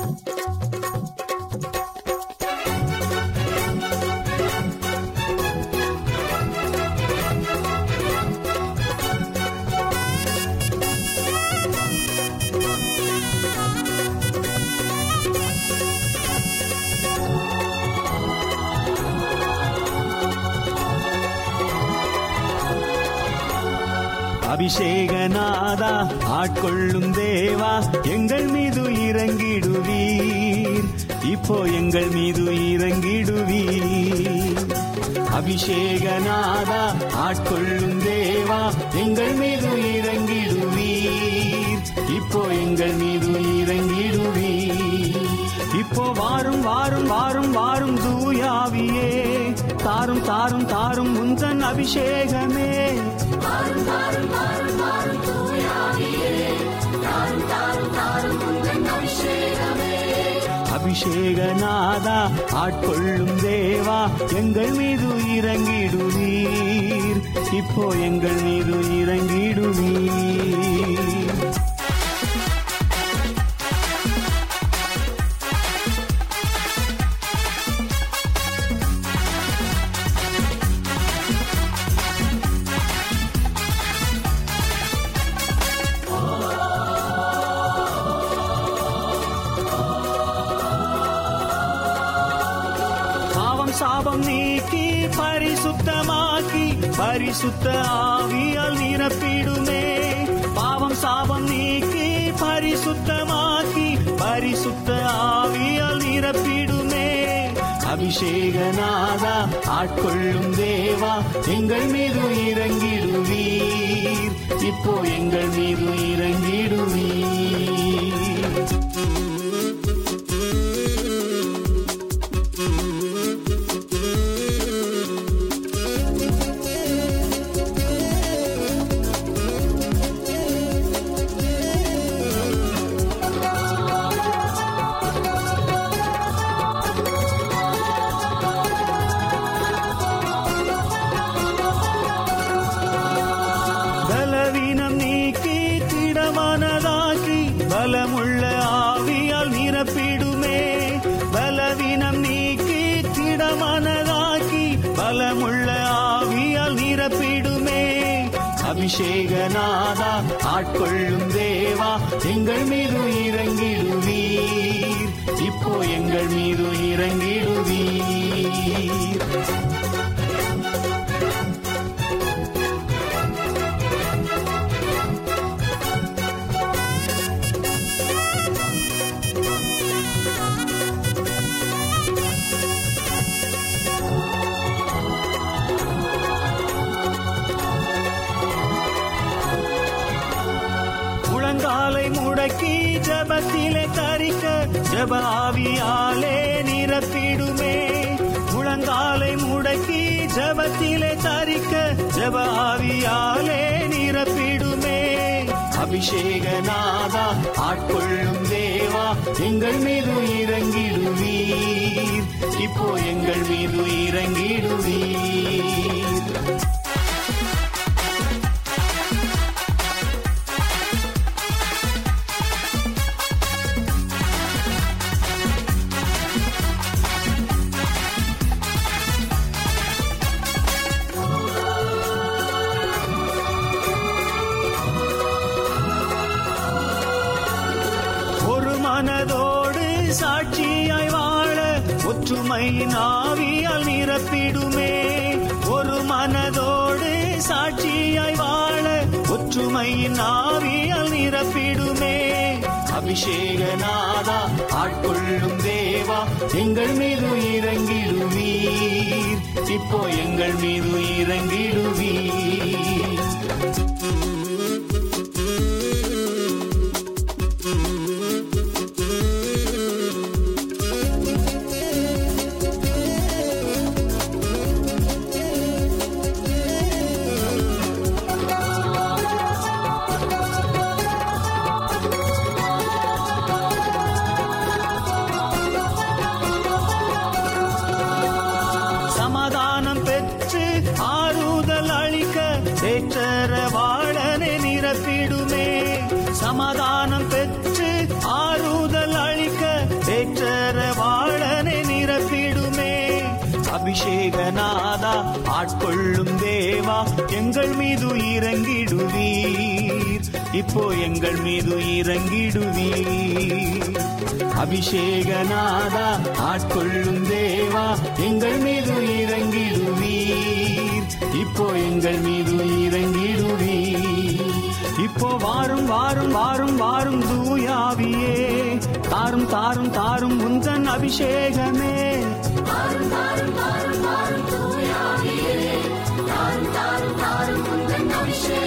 அபிஷேகநாதா ஆட்கொள்ளும் தேவா எங்கள் மீது இறங்கிடுவீர் இப்போ எங்கள் மீது இறங்கிடுவீர் அபிஷேகநாதா ஆட்கொள்ளும் தேவா எங்கள் மீது இறங்கிடுவீர் இப்போ எங்கள் மீது இறங்கிடுவீர் இப்போ வாரும் வாரும் வாரும் வாரும் தூயாவியே தாரும் தாரும் தாரும் முந்தன் அபிஷேகமே அபிஷேகநாதா ஆட்கொள்ளும் தேவா எங்கள் மீது இறங்கிடுவீர் இப்போ எங்கள் மீது இறங்கிடுவீர் பாவம் சாபம் நீக்கி பரிசுத்தமாக்கி பரிசுத்த ஆவியால் நிரப்பிடுமே பாவம் சாபம் நீக்கி பரிசுத்தமாக்கி பரிசுத்த ஆவியால் நிரப்பிடுமே அபிஷேகநாதா ஆட்கொள்ளும் தேவா எங்கள் மீது இறங்கிடுவீர் இப்போ எங்கள் மீது இறங்கிடுவீர் பலவீனம் நீக்கி திடமனதாக்கி பலமுள்ள ஆவியால் நிரப்பிடுமே பலவீனம் நீக்கி திடமனதாக்கி பலமுள்ள ஆவியால் நிரப்பிடுமே அபிஷேகநாதா ஆட்கொள்ளும் தேவா எங்கள் மீது இறங்கிடுவீர் இப்போ எங்கள் மீது இறங்கிடுவீர் முழங்காலை முடக்கி ஜபத்திலே தரிக்க ஜப ஆவியாலே நிரப்பிடுமே முழங்காலை முடக்கி ஜபத்திலே தரிக்க ஜப ஆவியாலே நிரப்பிடுமே அபிஷேகநாதா ஆட்கொள்ளும் தேவா எங்கள் மீது இறங்கிடுவீர் இப்போ எங்கள் மீது இறங்கிடுவீர் ஒரு மனதோடு சாட்சியாய் வாழ ஒற்றுமையின் ஆவியால் நிரப்பிடுமே ஒரு மனதோடு சாட்சியாய் வாழ ஒற்றுமையின் ஆவியால் நிரப்பிடுமே அபிஷேகநாதா ஆட்கொள்ளும் தேவா எங்கள் மீது இறங்கிடுவீர் இப்போ எங்கள் மீது இறங்கிடுவீர் சமாதானம் பெற்று ஆறுதல் அளிக்க தேற்றரவா ஆட்கொள்ளும் தேவா எங்கள் மீது இறங்கிடுவீர் இப்போ எங்கள் மீது இறங்கிடுவீர் அபிஷேகநாதா ஆட்கொள்ளும் தேவா எங்கள் மீது இறங்கிடுவீர் இப்போ எங்கள் மீது இறங்கிடுவீர் இப்போ வாரும் வாரும் வாரும் வாரும் தூயாவியே தாரும் தாரும் தாரும் உந்தன் அபிஷேகமே வாரும் வாரும் வாரும் வாரும் தூயாவியே தாரும் தாரும் தாரும் உந்தன் அபிஷேகமே